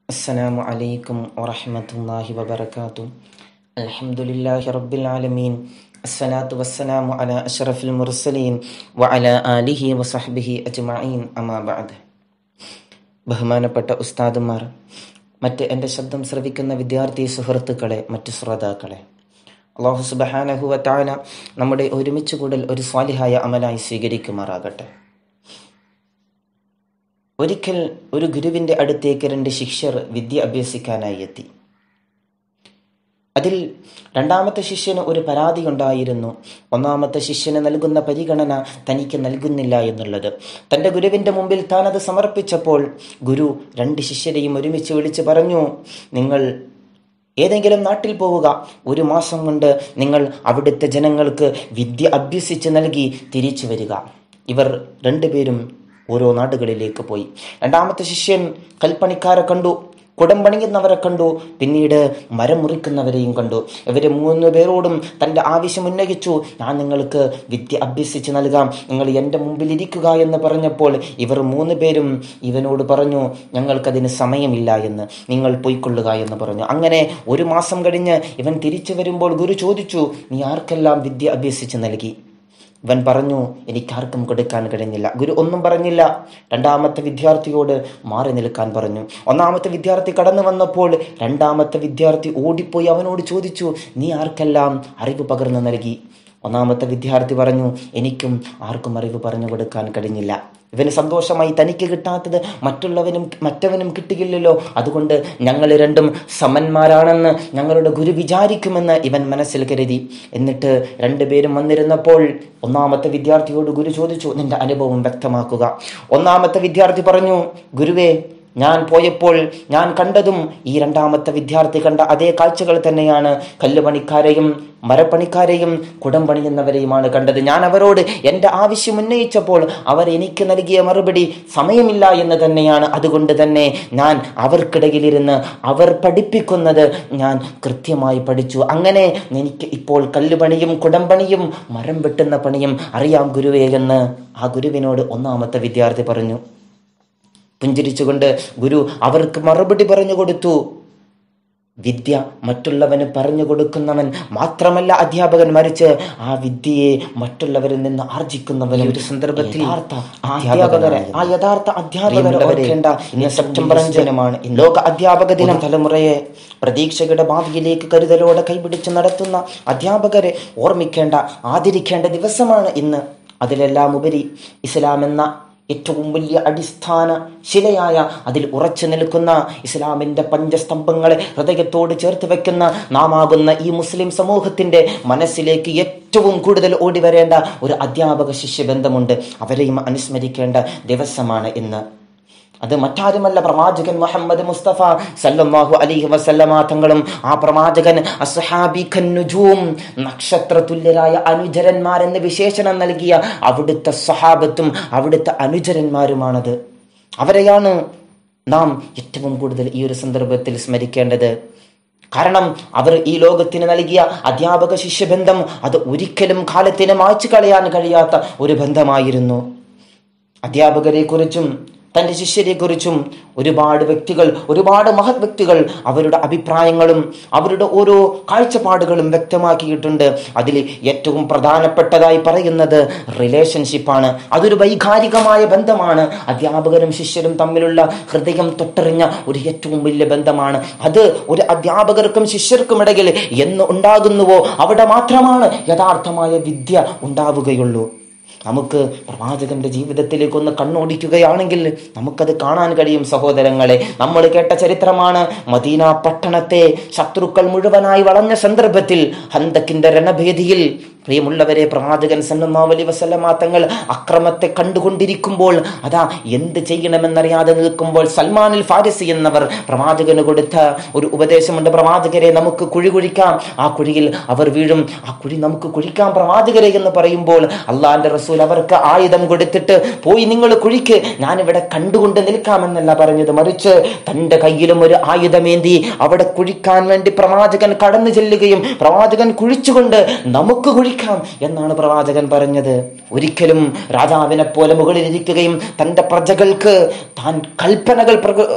السلام عليكم ورحمة الله وبركاته الحمد لله رب العالمين الصلاة والسلام على أشرف المرسلين وعلى آله وصحبه أجمعين أما بعد ബഹുമാനപ്പെട്ട ഉസ്താദുമാർ മറ്റ് എൻ്റെ ശബ്ദം ശ്രവിക്കുന്ന വിദ്യാർത്ഥി സുഹൃത്തുക്കളെ മറ്റു ശ്രോതാക്കളെ അള്ളാഹു സുബഹാനഹുവ താല നമ്മുടെ ഒരുമിച്ച് കൂടൽ ഒരു സ്വാലിഹായ അമലായി സ്വീകരിക്കുമാറാകട്ടെ ഒരിക്കൽ ഒരു ഗുരുവിൻ്റെ അടുത്തേക്ക് രണ്ട് ശിഷ്യർ വിദ്യ അഭ്യസിക്കാനായി എത്തി അതിൽ രണ്ടാമത്തെ ശിഷ്യന് ഒരു പരാതി ഉണ്ടായിരുന്നു ഒന്നാമത്തെ ശിഷ്യന് നൽകുന്ന പരിഗണന തനിക്ക് നൽകുന്നില്ല എന്നുള്ളത് തൻ്റെ ഗുരുവിൻ്റെ മുമ്പിൽ താൻ അത് സമർപ്പിച്ചപ്പോൾ ഗുരു രണ്ട് ശിഷ്യരെയും ഒരുമിച്ച് വിളിച്ച് പറഞ്ഞു നിങ്ങൾ ഏതെങ്കിലും നാട്ടിൽ പോവുക ഒരു മാസം കൊണ്ട് നിങ്ങൾ അവിടുത്തെ ജനങ്ങൾക്ക് വിദ്യ അഭ്യസിച്ച് നൽകി തിരിച്ചു വരിക ഇവർ രണ്ടുപേരും ഓരോ നാടുകളിലേക്ക് പോയി രണ്ടാമത്തെ ശിഷ്യൻ കൽപ്പണിക്കാരെ കണ്ടു കുടം പണിയുന്നവരെ കണ്ടു പിന്നീട് മരം മുറിക്കുന്നവരെയും കണ്ടു ഇവര് മൂന്ന് പേരോടും തൻ്റെ ആവശ്യം ഉന്നയിച്ചു ഞാൻ നിങ്ങൾക്ക് വിദ്യ അഭ്യസിച്ച് നൽകാം നിങ്ങൾ എൻ്റെ മുമ്പിൽ ഇരിക്കുക എന്ന് പറഞ്ഞപ്പോൾ ഇവർ മൂന്ന് പേരും ഇവനോട് പറഞ്ഞു ഞങ്ങൾക്കതിന് സമയമില്ല എന്ന് നിങ്ങൾ പൊയ്ക്കൊള്ളുക എന്ന് പറഞ്ഞു അങ്ങനെ ഒരു മാസം കഴിഞ്ഞ് ഇവൻ തിരിച്ചു വരുമ്പോൾ ഗുരു ചോദിച്ചു നീ ആർക്കെല്ലാം വിദ്യ അഭ്യസിച്ച് നൽകി ഇവൻ പറഞ്ഞു എനിക്കാർക്കും കൊടുക്കാൻ കഴിഞ്ഞില്ല ഗുരു ഒന്നും പറഞ്ഞില്ല രണ്ടാമത്തെ വിദ്യാർത്ഥിയോട് മാറി നിൽക്കാൻ പറഞ്ഞു ഒന്നാമത്തെ വിദ്യാർത്ഥി കടന്നു വന്നപ്പോൾ രണ്ടാമത്തെ വിദ്യാർത്ഥി ഓടിപ്പോയി അവനോട് ചോദിച്ചു നീ ആർക്കെല്ലാം അറിവ് പകർന്നു നൽകി ഒന്നാമത്തെ വിദ്യാർത്ഥി പറഞ്ഞു എനിക്കും ആർക്കും അറിവ് പറഞ്ഞു കൊടുക്കാൻ കഴിഞ്ഞില്ല ഇവന് സന്തോഷമായി തനിക്ക് കിട്ടാത്തത് മറ്റുള്ളവനും മറ്റവനും കിട്ടുകയില്ലല്ലോ അതുകൊണ്ട് ഞങ്ങൾ രണ്ടും സമന്മാരാണെന്ന് ഞങ്ങളുടെ ഗുരു വിചാരിക്കുമെന്ന് ഇവൻ മനസ്സിൽ കരുതി എന്നിട്ട് രണ്ടുപേരും വന്നിരുന്നപ്പോൾ ഒന്നാമത്തെ വിദ്യാർത്ഥിയോട് ഗുരു ചോദിച്ചു നിന്റെ അനുഭവം വ്യക്തമാക്കുക ഒന്നാമത്തെ വിദ്യാർത്ഥി പറഞ്ഞു ഗുരുവേ ഞാൻ പോയപ്പോൾ ഞാൻ കണ്ടതും ഈ രണ്ടാമത്തെ വിദ്യാർത്ഥി കണ്ട അതേ കാഴ്ചകൾ തന്നെയാണ് കല്ലുപണിക്കാരെയും മരപ്പണിക്കാരെയും കുടം പണിയുന്നവരെയുമാണ് കണ്ടത് ഞാൻ അവരോട് എൻ്റെ ആവശ്യം ഉന്നയിച്ചപ്പോൾ അവർ എനിക്ക് നൽകിയ മറുപടി സമയമില്ല എന്ന് തന്നെയാണ് അതുകൊണ്ട് തന്നെ ഞാൻ അവർക്കിടയിലിരുന്ന് അവർ പഠിപ്പിക്കുന്നത് ഞാൻ കൃത്യമായി പഠിച്ചു അങ്ങനെ എനിക്ക് ഇപ്പോൾ കല്ലുപണിയും കുടംപണിയും മരം വെട്ടുന്ന പണിയും അറിയാം ഗുരുവേ എന്ന് ആ ഗുരുവിനോട് ഒന്നാമത്തെ വിദ്യാർത്ഥി പറഞ്ഞു പുഞ്ചിരിച്ചുകൊണ്ട് ഗുരു അവർക്ക് മറുപടി പറഞ്ഞു കൊടുത്തു വിദ്യ മറ്റുള്ളവന് പറഞ്ഞു കൊടുക്കുന്നവൻ മാത്രമല്ല അധ്യാപകൻ മറിച്ച് ആ വിദ്യയെ മറ്റുള്ളവരിൽ നിന്ന് ആർജിക്കുന്നവനും ഒരു സന്ദർഭത്തിൽ അധ്യാപകരെ ആ യഥാർത്ഥ അധ്യാപകരെ ഓർക്കേണ്ട ഇന്ന് സെപ്റ്റംബർ അഞ്ചിനുമാണ് ലോക അധ്യാപക ദിനം തലമുറയെ പ്രതീക്ഷയുടെ ഭാവിയിലേക്ക് കരുതലോടെ കൈപിടിച്ച് നടത്തുന്ന അധ്യാപകരെ ഓർമ്മിക്കേണ്ട ആദരിക്കേണ്ട ദിവസമാണ് ഇന്ന് അതിലെല്ലാം ഉപരി ഇസ്ലാം എന്ന ഏറ്റവും വലിയ അടിസ്ഥാന ശിലയായ അതിൽ ഉറച്ചു നിൽക്കുന്ന ഇസ്ലാമിന്റെ പഞ്ചസ്തംഭങ്ങളെ ഹൃദയത്തോട് ചേർത്ത് വെക്കുന്ന നാമാകുന്ന ഈ മുസ്ലിം സമൂഹത്തിന്റെ മനസ്സിലേക്ക് ഏറ്റവും കൂടുതൽ ഓടി വരേണ്ട ഒരു അധ്യാപക ശിഷ്യബന്ധമുണ്ട് അവരെയും അനുസ്മരിക്കേണ്ട ദിവസമാണ് ഇന്ന് അത് മറ്റാരുമല്ല പ്രവാചകൻ മുഹമ്മദ് മുസ്തഫ സല്ലല്ലാഹു അലൈഹി വസല്ലമ തങ്ങളും ആ പ്രവാചകൻ അസ്ഹാബിഖന്നുജൂം നക്ഷത്ര തുല്യരായ അനുചരന്മാരെന്ന് വിശേഷണം നൽകിയ അവിടുത്തെ സഹാബത്തും അവിടുത്തെ അനുചരന്മാരുമാണത് അവരെയാണ് നാം ഏറ്റവും കൂടുതൽ ഈ ഒരു സന്ദർഭത്തിൽ സ്മരിക്കേണ്ടത് കാരണം അവർ ഈ ലോകത്തിന് നൽകിയ അധ്യാപക ശിഷ്യബന്ധം അത് ഒരിക്കലും കാലത്തിന് മായ്ച്ചു കളയാൻ കഴിയാത്ത ഒരു ബന്ധമായിരുന്നു അധ്യാപകരെ കുറിച്ചും തൻ്റെ ശിഷ്യരെക്കുറിച്ചും ഒരുപാട് വ്യക്തികൾ ഒരുപാട് മഹത് വ്യക്തികൾ അവരുടെ അഭിപ്രായങ്ങളും അവരുടെ ഓരോ കാഴ്ചപ്പാടുകളും വ്യക്തമാക്കിയിട്ടുണ്ട് അതിൽ ഏറ്റവും പ്രധാനപ്പെട്ടതായി പറയുന്നത് റിലേഷൻഷിപ്പാണ് അതൊരു വൈകാരികമായ ബന്ധമാണ് അധ്യാപകരും ശിഷ്യരും തമ്മിലുള്ള ഹൃദയം തൊട്ടറിഞ്ഞ ഒരു ഏറ്റവും വലിയ ബന്ധമാണ് അത് ഒരു അധ്യാപകർക്കും ശിഷ്യർക്കും ഇടയിൽ എന്ന് ഉണ്ടാകുന്നുവോ അവിടെ മാത്രമാണ് യഥാർത്ഥമായ വിദ്യ ഉണ്ടാവുകയുള്ളൂ നമുക്ക് പ്രവാചകന്റെ ജീവിതത്തിലേക്ക് ഒന്ന് കണ്ണോടിക്കുകയാണെങ്കിൽ നമുക്കത് കാണാൻ കഴിയും സഹോദരങ്ങളെ നമ്മൾ കേട്ട ചരിത്രമാണ് മദീന പട്ടണത്തെ ശത്രുക്കൾ മുഴുവനായി വളഞ്ഞ സന്ദർഭത്തിൽ ഹന്തക്കിന്റെ രണഭേദിയിൽ പ്രിയമുള്ളവരെ പ്രവാചകൻ സല്ലല്ലാഹു അലൈഹി വസല്ലമ തങ്ങൾ അക്രമത്തെ കണ്ടുകൊണ്ടിരിക്കുമ്പോൾ അതാ എന്ത് ചെയ്യണമെന്നറിയാതെ നിൽക്കുമ്പോൾ സൽമാനിൽ ഫാരിസി എന്നവർ പ്രവാചകന് കൊടുത്ത ഒരു ഉപദേശമുണ്ട് പ്രവാചകരെ നമുക്ക് കുഴി കുഴിക്കാം ആ കുഴിയിൽ അവർ വീഴും ആ കുഴി നമുക്ക് കുഴിക്കാം പ്രവാചകരെ എന്ന് പറയുമ്പോൾ അള്ളാന്റെ റസൂൽ അവർക്ക് ആയുധം കൊടുത്തിട്ട് പോയി നിങ്ങൾ കുഴിക്ക് ഞാനിവിടെ കണ്ടുകൊണ്ട് നിൽക്കാമെന്നല്ല പറഞ്ഞത് മറിച്ച് തന്റെ കയ്യിലും ഒരു ആയുധമേന്തി അവിടെ കുഴിക്കാൻ വേണ്ടി പ്രവാചകൻ കടന്നു ചെല്ലുകയും പ്രവാചകൻ കുഴിച്ചുകൊണ്ട് നമുക്ക് കുഴി ജീവിക്കാം എന്നാണ് പ്രവാചകൻ പറഞ്ഞത് ഒരിക്കലും രാജാവിനെ പോലെ മുകളിലിരിക്കുകയും തൻ്റെ പ്രജകൾക്ക് താൻ കൽപ്പനകൾ പ്രക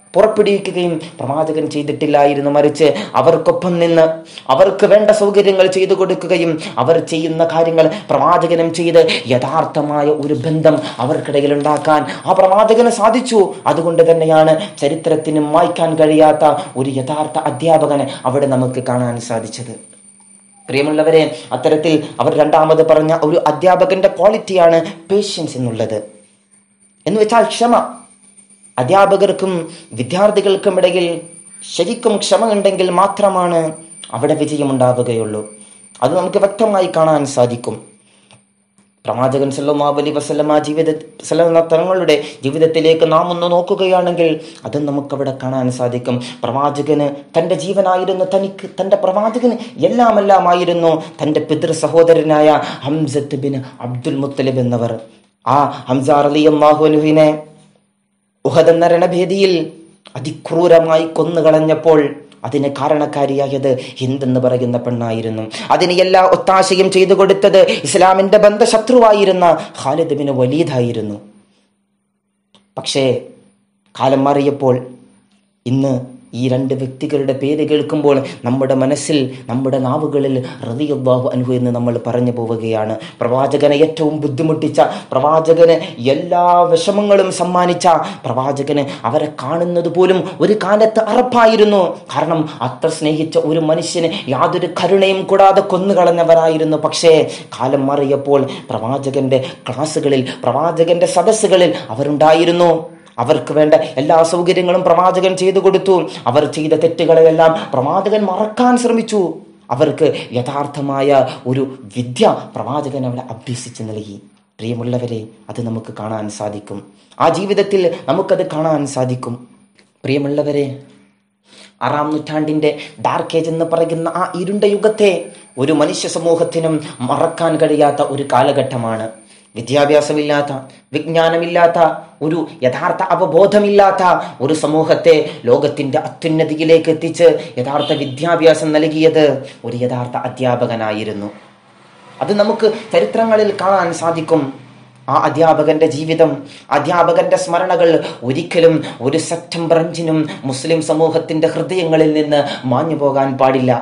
പുറപ്പെടുവിക്കുകയും പ്രവാചകൻ ചെയ്തിട്ടില്ലായിരുന്നു മറിച്ച് അവർക്കൊപ്പം നിന്ന് അവർക്ക് വേണ്ട സൗകര്യങ്ങൾ ചെയ്തു കൊടുക്കുകയും അവർ ചെയ്യുന്ന കാര്യങ്ങൾ പ്രവാചകനും ചെയ്ത് യഥാർത്ഥമായ ഒരു ബന്ധം അവർക്കിടയിൽ ഉണ്ടാക്കാൻ ആ പ്രവാചകന് സാധിച്ചു അതുകൊണ്ട് തന്നെയാണ് ചരിത്രത്തിന് വായിക്കാൻ കഴിയാത്ത ഒരു യഥാർത്ഥ അധ്യാപകനെ അവിടെ നമുക്ക് കാണാൻ സാധിച്ചത് പ്രിയമുള്ളവരെ അത്തരത്തിൽ അവർ രണ്ടാമത് പറഞ്ഞ ഒരു അധ്യാപകന്റെ ക്വാളിറ്റിയാണ് പേഷ്യൻസ് എന്നുള്ളത് എന്ന് വെച്ചാൽ ക്ഷമ അധ്യാപകർക്കും വിദ്യാർത്ഥികൾക്കും ഇടയിൽ ശരിക്കും ക്ഷമ ഉണ്ടെങ്കിൽ മാത്രമാണ് അവിടെ വിജയമുണ്ടാവുകയുള്ളൂ അത് നമുക്ക് വ്യക്തമായി കാണാൻ സാധിക്കും പ്രവാചകൻ സല്ലല്ലാഹു അലൈഹി വസല്ലമ ജീവിത സല്ലല്ലാഹു തങ്ങളുടെ ജീവിതത്തിലേക്ക് നാം ഒന്ന് നോക്കുകയാണെങ്കിൽ അത് നമുക്കവിടെ കാണാൻ സാധിക്കും പ്രവാചകന് തൻ്റെ ജീവനായിരുന്നു തനിക്ക് തൻ്റെ പ്രവാചകന് എല്ലാമെല്ലാമായിരുന്നു തൻ്റെ പിതൃ സഹോദരനായ ഹംസത്ത് ബിൻ അബ്ദുൽ മുത്തലിബ് എന്നവർ ആ ഹംസാർ അലി അള്ളാഹുനുവിനെ ഉഹദ് എന്ന രണഭേദിയിൽ അതിക്രൂരമായി കൊന്നുകളഞ്ഞപ്പോൾ അതിന് കാരണക്കാരിയായത് ഹിന്ദെന്ന് പറയുന്ന പെണ്ണായിരുന്നു അതിന് എല്ലാ ഒത്താശയും ചെയ്തു കൊടുത്തത് ഇസ്ലാമിന്റെ ബന്ധശത്രുവായിരുന്ന ഖാലിദ് ബിൻ വലീദായിരുന്നു പക്ഷേ കാലം മാറിയപ്പോൾ ഇന്ന് ഈ രണ്ട് വ്യക്തികളുടെ പേര് കേൾക്കുമ്പോൾ നമ്മുടെ മനസ്സിൽ നമ്മുടെ നാവുകളിൽ റതിയുള്ളാഹു അനുഭവം എന്ന് നമ്മൾ പറഞ്ഞു പോവുകയാണ് പ്രവാചകനെ ഏറ്റവും ബുദ്ധിമുട്ടിച്ച പ്രവാചകന് എല്ലാ വിഷമങ്ങളും സമ്മാനിച്ച പ്രവാചകന് അവരെ കാണുന്നത് പോലും ഒരു കാലത്ത് അറപ്പായിരുന്നു കാരണം അത്ര സ്നേഹിച്ച ഒരു മനുഷ്യന് യാതൊരു കരുണയും കൂടാതെ കൊന്നുകളഞ്ഞവരായിരുന്നു പക്ഷേ കാലം മാറിയപ്പോൾ പ്രവാചകന്റെ ക്ലാസ്സുകളിൽ പ്രവാചകന്റെ സദസ്സുകളിൽ അവരുണ്ടായിരുന്നു അവർക്ക് വേണ്ട എല്ലാ സൗകര്യങ്ങളും പ്രവാചകൻ ചെയ്തു കൊടുത്തു അവർ ചെയ്ത തെറ്റുകളെല്ലാം പ്രവാചകൻ മറക്കാൻ ശ്രമിച്ചു അവർക്ക് യഥാർത്ഥമായ ഒരു വിദ്യ പ്രവാചകൻ അവിടെ അഭ്യസിച്ച് നൽകി പ്രിയമുള്ളവരെ അത് നമുക്ക് കാണാൻ സാധിക്കും ആ ജീവിതത്തിൽ നമുക്കത് കാണാൻ സാധിക്കും പ്രിയമുള്ളവരെ ആറാം നൂറ്റാണ്ടിന്റെ ഡാർക്ക് ഏജ് എന്ന് പറയുന്ന ആ ഇരുണ്ട യുഗത്തെ ഒരു മനുഷ്യ സമൂഹത്തിനും മറക്കാൻ കഴിയാത്ത ഒരു കാലഘട്ടമാണ് വിദ്യാഭ്യാസമില്ലാത്ത വിജ്ഞാനമില്ലാത്ത ഒരു യഥാർത്ഥ അവബോധമില്ലാത്ത ഒരു സമൂഹത്തെ ലോകത്തിന്റെ അത്യുന്നതിയിലേക്ക് എത്തിച്ച് യഥാർത്ഥ വിദ്യാഭ്യാസം നൽകിയത് ഒരു യഥാർത്ഥ അധ്യാപകനായിരുന്നു അത് നമുക്ക് ചരിത്രങ്ങളിൽ കാണാൻ സാധിക്കും ആ അധ്യാപകന്റെ ജീവിതം അധ്യാപകന്റെ സ്മരണകൾ ഒരിക്കലും ഒരു സെപ്റ്റംബർ അഞ്ചിനും മുസ്ലിം സമൂഹത്തിന്റെ ഹൃദയങ്ങളിൽ നിന്ന് മാഞ്ഞു പോകാൻ പാടില്ല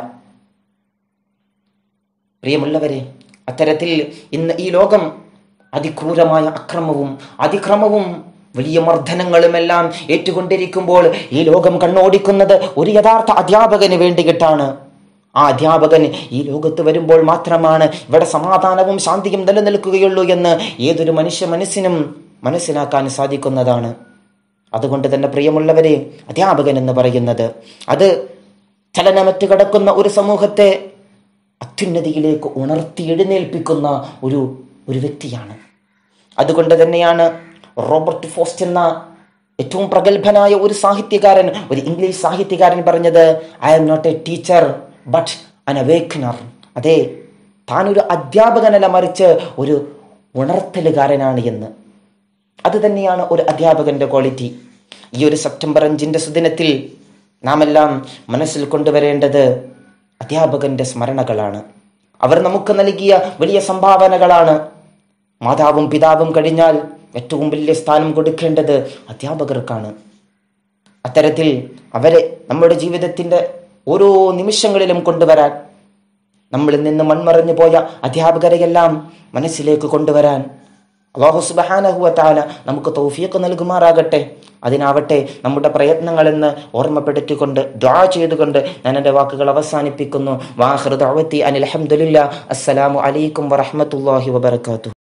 പ്രിയമുള്ളവരെ അത്തരത്തിൽ ഇന്ന് ഈ ലോകം അതിക്രൂരമായ അക്രമവും അതിക്രമവും വലിയ മർദ്ദനങ്ങളുമെല്ലാം ഏറ്റുകൊണ്ടിരിക്കുമ്പോൾ ഈ ലോകം കണ്ണോടിക്കുന്നത് ഒരു യഥാർത്ഥ അധ്യാപകന് വേണ്ടിയിട്ടാണ് ആ അധ്യാപകൻ ഈ ലോകത്ത് വരുമ്പോൾ മാത്രമാണ് ഇവിടെ സമാധാനവും ശാന്തിയും നിലനിൽക്കുകയുള്ളൂ എന്ന് ഏതൊരു മനുഷ്യ മനസ്സിനും മനസ്സിലാക്കാൻ സാധിക്കുന്നതാണ് അതുകൊണ്ട് തന്നെ പ്രിയമുള്ളവരെ അധ്യാപകൻ എന്ന് പറയുന്നത് അത് ചലനമറ്റ് കിടക്കുന്ന ഒരു സമൂഹത്തെ അത്യുന്നതിയിലേക്ക് ഉണർത്തി എഴുന്നേൽപ്പിക്കുന്ന ഒരു ഒരു വ്യക്തിയാണ് അതുകൊണ്ട് തന്നെയാണ് റോബർട്ട് ഫോസ്റ്റ് എന്ന ഏറ്റവും പ്രഗത്ഭനായ ഒരു സാഹിത്യകാരൻ ഒരു ഇംഗ്ലീഷ് സാഹിത്യകാരൻ പറഞ്ഞത് I'm not a teacher but an awakener അതെ താൻ ഒരു അധ്യാപകനല്ല മറിച്ച് ഒരു ഉണർത്തലുകാരനാണ് എന്ന് അത് തന്നെയാണ് ഒരു അധ്യാപകന്റെ ക്വാളിറ്റി ഈ ഒരു സെപ്റ്റംബർ അഞ്ചിന്റെ സുദിനത്തിൽ നാം എല്ലാം മനസ്സിൽ കൊണ്ടുവരേണ്ടത് അധ്യാപകന്റെ സ്മരണകളാണ് അവർ നമുക്ക് നൽകിയ വലിയ സംഭാവനകളാണ് മാതാവും പിതാവും കഴിഞ്ഞാൽ ഏറ്റവും വലിയ സ്ഥാനം കൊടുക്കേണ്ടത് അധ്യാപകർക്കാണ് അത്തരത്തിൽ അവരെ നമ്മുടെ ജീവിതത്തിന്റെ ഓരോ നിമിഷങ്ങളിലും കൊണ്ടുവരാൻ നമ്മളിൽ നിന്ന് മൺമറഞ്ഞു പോയ അധ്യാപകരെയെല്ലാം മനസ്സിലേക്ക് കൊണ്ടുവരാൻ അള്ളാഹു സുബഹാനഹുവ താല നമുക്ക് തൗഫീഖ് നൽകുമാറാകട്ടെ അതിനാവട്ടെ നമ്മുടെ പ്രയത്നങ്ങളെന്ന് ഓർമ്മപ്പെടുത്തിക്കൊണ്ട് ദ്വാ ചെയ്തുകൊണ്ട് ഞാൻ എൻ്റെ വാക്കുകൾ അവസാനിപ്പിക്കുന്നു വാഹൃദ് അനിൽ അലഹമുല്ല അസ്സലാമു അലൈക്കും വറഹമത്തല്ലാഹി വബർക്കാത്തു